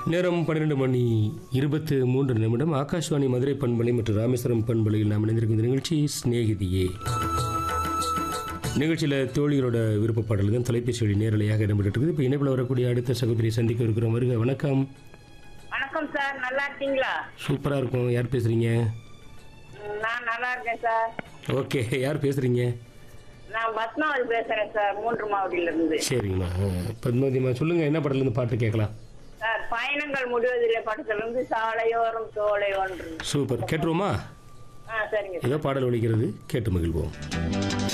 நேரம் பன்னிரெண்டு மணி இருபத்து மூன்று நிமிடம் ஆகாஷ்வாணி மதுரை பண்பலை மற்றும் ராமேஸ்வரம் பண்பலையில் நாம் இணைந்திருக்கும் இந்த நிகழ்ச்சி சிநேகிதியே நிகழ்ச்சியில் தோழிகளோட விருப்ப பாடல்கள் தொலைபேசி வழி நேரலையாக இடம்பெற்று இருக்குது இப்போ இணைப்பில் வரக்கூடிய அடுத்த சகோதரியை சந்திக்க இருக்கிறோம் வருக வணக்கம் வணக்கம் சார் நல்லா இருக்கீங்களா சூப்பராக இருக்கும் யார் பேசுகிறீங்க ம், நான் நல்லா இருக்கேன் சார் ஓகே யார் பேசுகிறீங்க நான் பத்மாவதி பேசுறேன் சார் மூன்று மாவட்டில இருந்து சரிங்கம்மா ஆ, பத்மாவதிம்மா சொல்லுங்கள் என்ன பாடலேருந்து பாட்டு கேட்கலாம் சார் பயணங்கள் முடிவதில்லை படத்துல இருந்து சாலையோரம் தோலை ஒன்று சூப்பர் கேட்டுருவோமா ஆ சரிங்க ஏதோ பாடல் ஒழிக்கிறது கேட்டு மகிழ்வோம்